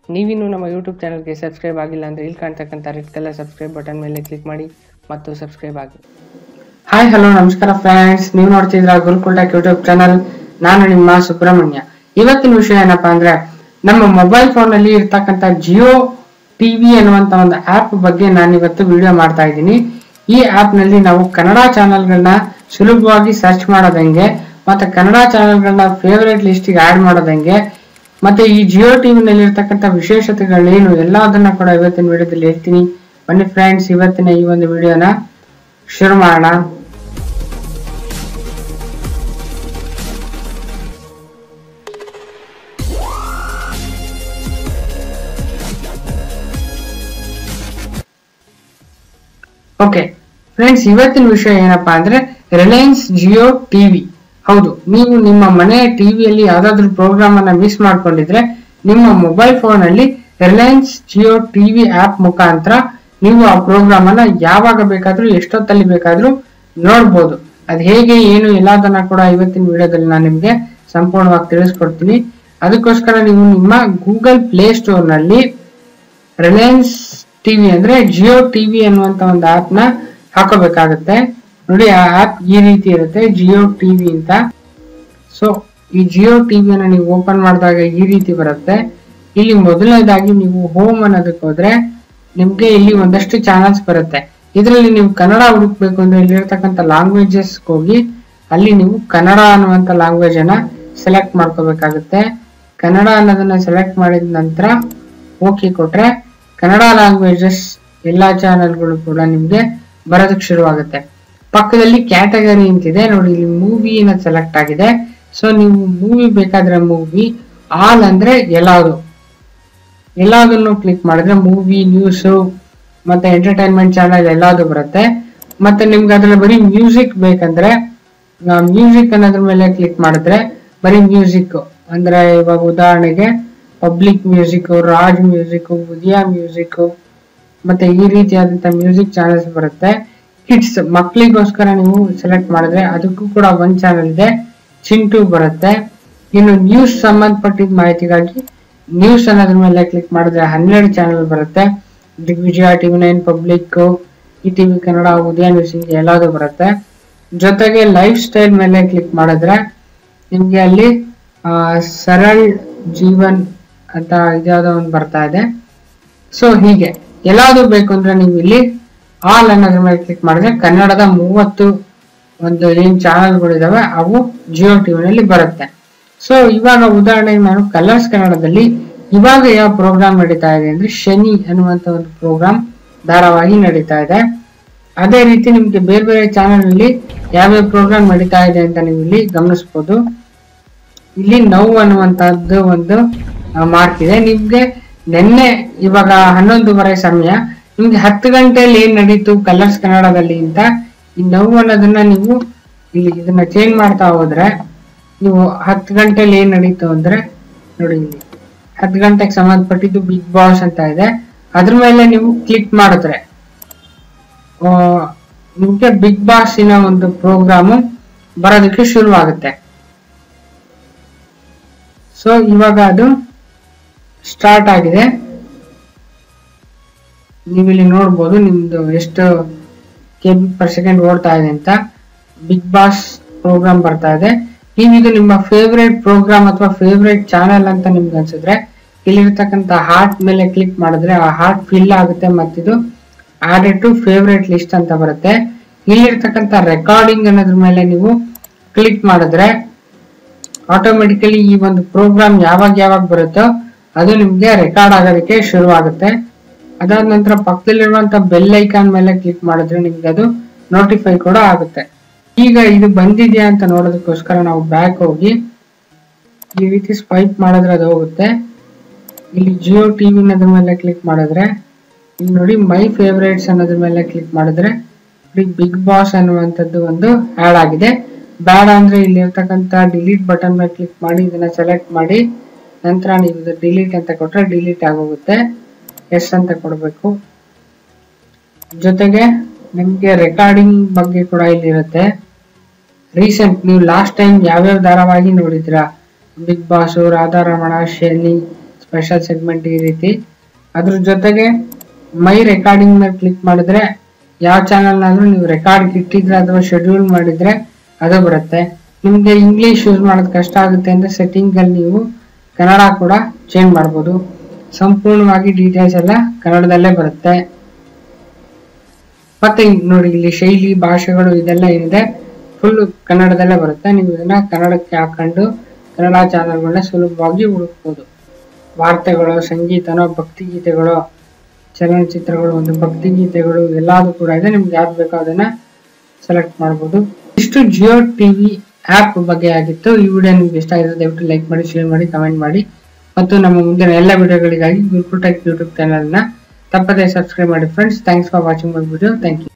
ನೀವಿನ್ನೂ ನಮ್ಮ ಯೂಟ್ಯೂಬ್ ಚಾನಲ್ಗೆ ಸಬ್ಸ್ಕ್ರೈಬ್ ಆಗಿಲ್ಲ ಅಂದರೆ ಇಲ್ಲಿ ಕಾಣ್ತಕ್ಕಂಥ ರೆಡ್ ಕಲರ್ ಸಬ್ಸ್ಕ್ರೈಬ್ ಬಟನ್ ಮೇಲೆ ಕ್ಲಿಕ್ ಮಾಡಿ ಮತ್ತು ಸಬ್ಸ್ಕ್ರೈಬ್ ಆಗಿ ಹಾಯ್ ಹಲೋ ನಮಸ್ಕಾರ ಫ್ರೆಂಡ್ಸ್ ನೀವು ನೋಡ್ತಿದ್ರ ಗುರುಕುಲ್ ಟಾಕ್ ಯೂಟ್ಯೂಬ್ ಚಾನಲ್ ನಾನು ನಿಮ್ಮ ಸುಬ್ರಹ್ಮಣ್ಯ ಇವತ್ತಿನ ವಿಷಯ ಏನಪ್ಪಾ ಅಂದ್ರೆ ನಮ್ಮ ಮೊಬೈಲ್ ಫೋನ್ ಅಲ್ಲಿ ಇರ್ತಕ್ಕಂಥ ಜಿಯೋ ಟಿವಿ ಅನ್ನುವಂತ ಒಂದು ಆಪ್ ಬಗ್ಗೆ ನಾನು ಇವತ್ತು ವಿಡಿಯೋ ಮಾಡ್ತಾ ಇದ್ದೀನಿ ಈ ಆಪ್ ನಲ್ಲಿ ನಾವು ಕನ್ನಡ ಚಾನೆಲ್ಗಳನ್ನ ಸುಲಭವಾಗಿ ಸರ್ಚ್ ಮಾಡೋದಂಗೆ ಮತ್ತೆ ಕನ್ನಡ ಚಾನೆಲ್ಗಳನ್ನ ಫೇವರೇಟ್ ಲಿಸ್ಟಿಗೆ ಆಡ್ ಮಾಡೋದಂಗೆ ಮತ್ತೆ ಈ ಜಿಯೋ ಟಿವಿ ನಲ್ಲಿ ಇರ್ತಕ್ಕಂಥ ವಿಶೇಷತೆಗಳೇನು ಎಲ್ಲದನ್ನ ಕೂಡ ಇವತ್ತಿನ ವಿಡಿಯೋದಲ್ಲಿ ಹೇಳ್ತೀನಿ ಬನ್ನಿ ಫ್ರೆಂಡ್ಸ್ ಇವತ್ತಿನ ಈ ಒಂದು ವಿಡಿಯೋನ ಶುರು ಮಾಡೋಣ ಓಕೆ ಫ್ರೆಂಡ್ಸ್ ಇವತ್ತಿನ ವಿಷಯ ಏನಪ್ಪಾ ಅಂದ್ರೆ ರಿಲಯನ್ಸ್ ಜಿಯೋ ಟಿವಿ ಹೌದು ನೀವು ನಿಮ್ಮ ಮನೆಯ ಟಿವಿಯಲ್ಲಿ ಯಾವ್ದಾದ್ರು ಪ್ರೋಗ್ರಾಮ್ ಅನ್ನ ಮಿಸ್ ಮಾಡ್ಕೊಂಡಿದ್ರೆ ನಿಮ್ಮ ಮೊಬೈಲ್ ಫೋನ್ ಅಲ್ಲಿ ರಿಲಯನ್ಸ್ ಜಿಯೋ ಟಿವಿ ಆಪ್ ಮುಖಾಂತರ ನೀವು ಆ ಪ್ರೋಗ್ರಾಮ್ ಅನ್ನ ಯಾವಾಗ ಬೇಕಾದ್ರೂ ಎಷ್ಟೊತ್ತಲ್ಲಿ ಬೇಕಾದ್ರೂ ನೋಡ್ಬೋದು ಅದ್ ಹೇಗೆ ಏನು ಎಲ್ಲದನ್ನ ಕೂಡ ಇವತ್ತಿನ ವಿಡಿಯೋದಲ್ಲಿ ನಾನು ನಿಮ್ಗೆ ಸಂಪೂರ್ಣವಾಗಿ ತಿಳಿಸ್ಕೊಡ್ತೀನಿ ಅದಕ್ಕೋಸ್ಕರ ನೀವು ನಿಮ್ಮ ಗೂಗಲ್ ಪ್ಲೇ ಸ್ಟೋರ್ ನಲ್ಲಿ ರಿಲಯನ್ಸ್ ಟಿವಿ ಅಂದ್ರೆ ಜಿಯೋ ಟಿವಿ ಅನ್ನುವಂತ ಒಂದು ಆಪ್ ನ ಹಾಕೋಬೇಕಾಗುತ್ತೆ ನೋಡಿ ಆ ಆಪ್ ಈ ರೀತಿ ಇರುತ್ತೆ ಜಿಯೋ ಟಿವಿ ಅಂತ ಸೊ ಈ ಜಿಯೋ ಟಿವಿಯನ್ನ ನೀವು ಓಪನ್ ಮಾಡಿದಾಗ ಈ ರೀತಿ ಬರುತ್ತೆ ಇಲ್ಲಿ ಮೊದಲನೇದಾಗಿ ನೀವು ಹೋಮ್ ಅನ್ನೋದಕ್ಕೆ ಹೋದ್ರೆ ನಿಮ್ಗೆ ಇಲ್ಲಿ ಒಂದಷ್ಟು ಚಾನಲ್ಸ್ ಬರುತ್ತೆ ಇದರಲ್ಲಿ ನೀವು ಕನ್ನಡ ಹುಡುಕ್ಬೇಕು ಅಂದ್ರೆ ಇಲ್ಲಿರ್ತಕ್ಕಂಥ ಲ್ಯಾಂಗ್ವೇಜಸ್ ಹೋಗಿ ಅಲ್ಲಿ ನೀವು ಕನ್ನಡ ಅನ್ನುವಂತ ಲ್ಯಾಂಗ್ವೇಜ್ ಅನ್ನ ಸೆಲೆಕ್ಟ್ ಮಾಡ್ಕೋಬೇಕಾಗುತ್ತೆ ಕನ್ನಡ ಅನ್ನೋದನ್ನ ಸೆಲೆಕ್ಟ್ ಮಾಡಿದ ನಂತರ ಓಕೆ ಕೊಟ್ರೆ ಕನ್ನಡ ಲ್ಯಾಂಗ್ವೇಜಸ್ ಎಲ್ಲಾ ಚಾನೆಲ್ಗಳು ಕೂಡ ನಿಮ್ಗೆ ಬರೋದಕ್ಕೆ ಶುರುವಾಗುತ್ತೆ ಪಕ್ಕದಲ್ಲಿ ಕ್ಯಾಟಗರಿ ಅಂತಿದೆ ನೋಡಿ ಇಲ್ಲಿ ಮೂವಿ ಅನ್ನೋದು ಸೆಲೆಕ್ಟ್ ಆಗಿದೆ ಸೊ ನೀವು ಮೂವಿ ಬೇಕಾದ್ರೆ ಮೂವಿ ಆಲ್ ಅಂದ್ರೆ ಎಲ್ಲಾದು ಎಲ್ಲದನ್ನು ಕ್ಲಿಕ್ ಮಾಡಿದ್ರೆ ಮೂವಿ ನ್ಯೂಸ್ ಮತ್ತೆ ಎಂಟರ್ಟೈನ್ಮೆಂಟ್ ಚಾನಲ್ ಎಲ್ಲಾದು ಬರುತ್ತೆ ಮತ್ತೆ ನಿಮ್ಗೆ ಅದ್ರಲ್ಲಿ ಬರೀ ಮ್ಯೂಸಿಕ್ ಬೇಕಂದ್ರೆ ಮ್ಯೂಸಿಕ್ ಅನ್ನೋದ್ರ ಮೇಲೆ ಕ್ಲಿಕ್ ಮಾಡಿದ್ರೆ ಬರೀ ಮ್ಯೂಸಿಕ್ ಅಂದ್ರೆ ಇವಾಗ ಉದಾಹರಣೆಗೆ public music Raj music Udaya music ಮತ್ತೆ ಈ ರೀತಿಯಾದಂತ ಮ್ಯೂಸಿಕ್ ಚಾನೆಲ್ಸ್ ಬರುತ್ತೆ ಕಿಡ್ಸ್ ಮಕ್ಕಳಿಗೋಸ್ಕರ ನೀವು ಸೆಲೆಕ್ಟ್ ಮಾಡಿದ್ರೆ ಅದಕ್ಕೂ ಕೂಡ ಒಂದ್ ಚಾನೆಲ್ ಇದೆ ಚಿಂಟು ಬರುತ್ತೆ ಇನ್ನು ನ್ಯೂಸ್ ಸಂಬಂಧಪಟ್ಟಿದ ಮಾಹಿತಿಗಾಗಿ ನ್ಯೂಸ್ ಅನ್ನೋದ್ರ ಮೇಲೆ ಕ್ಲಿಕ್ ಮಾಡಿದ್ರೆ ಹನ್ನೆರಡು ಚಾನೆಲ್ ಬರುತ್ತೆ Digvijaya TV nine public E TV Kannada Udaya news ಹಿಂಗೆ ಎಲ್ಲಾದು ಬರುತ್ತೆ ಜೊತೆಗೆ ಲೈಫ್ ಸ್ಟೈಲ್ ಮೇಲೆ ಕ್ಲಿಕ್ ಮಾಡಿದ್ರೆ ನಿಮ್ಗೆ ಅಲ್ಲಿ ಆ, ಸರಳ್ ಜೀವನ್ ಅಂತ ಇದ್ಯಾವುದೋ ಒಂದು ಬರ್ತಾ ಇದೆ ಸೊ ಹೀಗೆ ಎಲ್ಲಾದು ಬೇಕು ಅಂದ್ರೆ ನೀವು ಇಲ್ಲಿ ಆಲ್ ಅನ್ನೋದ್ರ ಮೇಲೆ ಕ್ಲಿಕ್ ಮಾಡಿದ್ರೆ ಕನ್ನಡದ ಮೂವತ್ತು ಒಂದು ಏನ್ ಚಾನೆಲ್ಗಳು ಇದಾವೆ ಅವು ಜಿಯೋ ಟಿವಿನಲ್ಲಿ ಬರುತ್ತೆ ಸೊ ಇವಾಗ ಉದಾಹರಣೆಗೆ ನಾನು ಕಲರ್ಸ್ ಕನ್ನಡದಲ್ಲಿ ಇವಾಗ ಯಾವ ಪ್ರೋಗ್ರಾಮ್ ನಡೀತಾ ಇದೆ ಅಂದ್ರೆ ಶನಿ ಅನ್ನುವಂತ ಒಂದು ಪ್ರೋಗ್ರಾಮ್ ಧಾರಾವಾಹಿ ನಡೀತಾ ಇದೆ ಅದೇ ರೀತಿ ನಿಮ್ಗೆ ಬೇರೆ ಬೇರೆ ಚಾನೆಲ್ ಅಲ್ಲಿ ಯಾವ್ಯಾವ ಪ್ರೋಗ್ರಾಮ್ ನಡೀತಾ ಇದೆ ಅಂತ ನೀವು ಇಲ್ಲಿ ಗಮನಿಸಬಹುದು ಇಲ್ಲಿ ನೋವು ಅನ್ನುವಂತಹದ್ದು ಒಂದು ಮಾರ್ಕ್ ಇದೆ ನಿಮ್ಗೆ ನಿನ್ನೆ ಇವಾಗ ಹನ್ನೊಂದುವರೆ ಸಮಯ ನಿಮ್ಗೆ ಹತ್ತು ಗಂಟೆಯಲ್ಲಿ ಏನ್ ನಡೀತು ಕಲರ್ಸ್ ಕನ್ನಡದಲ್ಲಿ ಅಂತ ಈ ನೋವು ಅನ್ನೋದನ್ನ ನೀವು ಇಲ್ಲಿ ಇದನ್ನ ಚೇಂಜ್ ಮಾಡ್ತಾ ಹೋದ್ರೆ ನೀವು ಹತ್ತು ಗಂಟೆಯಲ್ಲಿ ಏನ್ ನಡೀತು ಅಂದ್ರೆ ನೋಡಿ ಇಲ್ಲಿ ಹತ್ತು ಗಂಟೆಗೆ ಸಂಬಂಧಪಟ್ಟಿದ್ದು ಬಿಗ್ ಬಾಸ್ ಅಂತ ಇದೆ ಅದ್ರ ಮೇಲೆ ನೀವು ಕ್ಲಿಕ್ ಮಾಡಿದ್ರೆ ಆ, ನಿಮ್ಗೆ ಬಿಗ್ ಬಾಸಿನ ಒಂದು ಪ್ರೋಗ್ರಾಮು ಬರೋದಕ್ಕೆ ಶುರುವಾಗುತ್ತೆ ಸೊ ಇವಾಗ ಅದು ಸ್ಟಾರ್ಟ್ ಆಗಿದೆ ನೀವಿಲ್ಲಿ ನೋಡ್ಬೋದು ನಿಮ್ದು ಎಷ್ಟು ಕೆ ಬಿ ಪರ್ ಸೆಕೆಂಡ್ ಓಡ್ತಾ ಇದೆ ಅಂತ ಬಿಗ್ ಬಾಸ್ ಪ್ರೋಗ್ರಾಮ್ ಬರ್ತಾ ಇದೆ ನೀವಿದು ನಿಮ್ಮ ಫೇವ್ರೇಟ್ ಪ್ರೋಗ್ರಾಮ್ ಅಥವಾ ಫೇವ್ರೇಟ್ ಚಾನೆಲ್ ಅಂತ ನಿಮ್ಗೆ ಅನ್ಸಿದ್ರೆ ಇಲ್ಲಿರ್ತಕ್ಕಂಥ ಹಾರ್ಟ್ ಮೇಲೆ ಕ್ಲಿಕ್ ಮಾಡಿದ್ರೆ ಆ ಹಾರ್ಟ್ ಫಿಲ್ ಆಗುತ್ತೆ ಮತ್ತಿದು ಆಡೆಡ್ ಟು ಫೇವ್ರೇಟ್ ಲಿಸ್ಟ್ ಅಂತ ಬರುತ್ತೆ ಇಲ್ಲಿರ್ತಕ್ಕಂಥ ರೆಕಾರ್ಡಿಂಗ್ ಅನ್ನೋದ್ರ ಮೇಲೆ ನೀವು ಕ್ಲಿಕ್ ಮಾಡಿದ್ರೆ ಆಟೋಮೆಟಿಕಲಿ ಈ ಒಂದು ಪ್ರೋಗ್ರಾಮ್ ಯಾವಾಗ ಯಾವಾಗ ಬರುತ್ತೋ ಅದು ನಿಮ್ಗೆ ರೆಕಾರ್ಡ್ ಆಗೋದಕ್ಕೆ ಶುರುವಾಗುತ್ತೆ ಅದಾದ ನಂತರ ಪಕ್ಕದಲ್ಲಿರುವಂತ ಬೆಲ್ ಐಕಾನ್ ಮೇಲೆ ಕ್ಲಿಕ್ ಮಾಡಿದ್ರೆ ನಿಮ್ಗೆ ಅದು ನೋಟಿಫೈ ಕೂಡ ಆಗುತ್ತೆ ಈಗ ಇದು ಬಂದಿದ್ಯಾ ಅಂತ ನೋಡೋದಕ್ಕೋಸ್ಕರ ನಾವು ಬ್ಯಾಕ್ ಹೋಗಿ ಈ ರೀತಿ ಸ್ವೈಪ್ ಮಾಡಿದ್ರೆ ಅದು ಹೋಗುತ್ತೆ ಇಲ್ಲಿ ಜಿಯೋ ಟಿವಿ ಅನ್ನೋದ್ರ ಮೇಲೆ ಕ್ಲಿಕ್ ಮಾಡಿದ್ರೆ ಇಲ್ಲಿ ನೋಡಿ ಮೈ ಫೇವರೇಟ್ಸ್ ಅನ್ನೋದ್ರ ಮೇಲೆ ಕ್ಲಿಕ್ ಮಾಡಿದ್ರೆ ಬಿಗ್ ಬಾಸ್ ಅನ್ನುವಂಥದ್ದು ಒಂದು ಆಡ್ ಆಗಿದೆ ಬೇಡ ಅಂದ್ರೆ ಇಲ್ಲಿ ಇರ್ತಕ್ಕಂಥ ಡಿಲೀಟ್ ಬಟನ್ ಮೇಲೆ ಕ್ಲಿಕ್ ಮಾಡಿ ಇದನ್ನ ಸೆಲೆಕ್ಟ್ ಮಾಡಿ ನಂತರ ನೀವು ಡಿಲೀಟ್ ಅಂತ ಕೊಟ್ರೆ ಡಿಲೀಟ್ ಆಗೋಗುತ್ತೆ ಎಸ್ ಅಂತ ಕೊಡಬೇಕು ಜೊತೆಗೆ ನಿಮ್ಗೆ ರೆಕಾರ್ಡಿಂಗ್ ಬಗ್ಗೆ ಕೂಡ ಇಲ್ಲಿ ಇರುತ್ತೆ ರೀಸೆಂಟ್ ನೀವು ಲಾಸ್ಟ್ ಟೈಮ್ ಯಾವ್ಯಾವ ಧಾರಾವಾಹಿ ನೋಡಿದ್ರಾ Bigg Boss Radharamana Shani special segment ಈ ರೀತಿ ಅದ್ರ ಜೊತೆಗೆ ಮೈ ರೆಕಾರ್ಡಿಂಗ್ ಮೇಲೆ ಕ್ಲಿಕ್ ಮಾಡಿದ್ರೆ ಯಾವ ಚಾನಲ್ನಾದ್ರೂ ನೀವು ರೆಕಾರ್ಡ್ ಇಟ್ಟಿದ್ರೆ ಅಥವಾ ಶೆಡ್ಯೂಲ್ ಮಾಡಿದ್ರೆ ಅದು ಬರುತ್ತೆ ನಿಮ್ಗೆ ಇಂಗ್ಲಿಷ್ ಯೂಸ್ ಮಾಡೋದು ಕಷ್ಟ ಆಗುತ್ತೆ ಅಂದ್ರೆ ಸೆಟ್ಟಿಂಗ್ ಅಲ್ಲಿ ನೀವು ಕನ್ನಡ ಕೂಡ ಚೇಂಜ್ ಮಾಡ್ಬೋದು ಸಂಪೂರ್ಣವಾಗಿ ಡೀಟೇಲ್ಸ್ ಎಲ್ಲ ಕನ್ನಡದಲ್ಲೇ ಬರುತ್ತೆ ಮತ್ತೆ ಇದ್ ನೋಡಿ ಇಲ್ಲಿ ಶೈಲಿ ಭಾಷೆಗಳು ಇದೆಲ್ಲ ಏನಿದೆ ಫುಲ್ ಕನ್ನಡದಲ್ಲೇ ಬರುತ್ತೆ ನೀವು ಇದನ್ನ ಕನ್ನಡಕ್ಕೆ ಹಾಕೊಂಡು ಕನ್ನಡ ಚಾನಲ್ಗಳನ್ನ ಸುಲಭವಾಗಿ ಹುಡುಕ್ಬೋದು ವಾರ್ತೆಗಳು ಸಂಗೀತನೋ ಭಕ್ತಿಗೀತೆಗಳು ಚಲನಚಿತ್ರಗಳು ಒಂದು ಭಕ್ತಿಗೀತೆಗಳು ಎಲ್ಲಾದು ಕೂಡ ಇದೆ ನಿಮ್ಗೆ ಯಾವ್ದು ಬೇಕೋ ಅದನ್ನ ಸೆಲೆಕ್ಟ್ ಮಾಡ್ಬೋದು ಇಷ್ಟು ಜಿಯೋ ಟಿವಿ ಆಪ್ ಬಗ್ಗೆ ಆಗಿತ್ತು ಈ ವಿಡಿಯೋ ನಿಮ್ಗೆ ಇಷ್ಟ ಆಗಿದೆ ದಯವಿಟ್ಟು ಲೈಕ್ ಮಾಡಿ ಶೇರ್ ಮಾಡಿ ಕಮೆಂಟ್ ಮಾಡಿ ಮತ್ತು ನಮ್ಮ ಮುಂದಿನ ಎಲ್ಲ ವಿಡಿಯೋಗಳಿಗಾಗಿ ಗುರುಪುಟೆಕ್ ಯೂಟ್ಯೂಬ್ ಚಾನಲ್ನ ತಪ್ಪದೇ ಸಬ್ಸ್ಕ್ರೈಬ್ ಮಾಡಿ friends thanks for watching my video thank you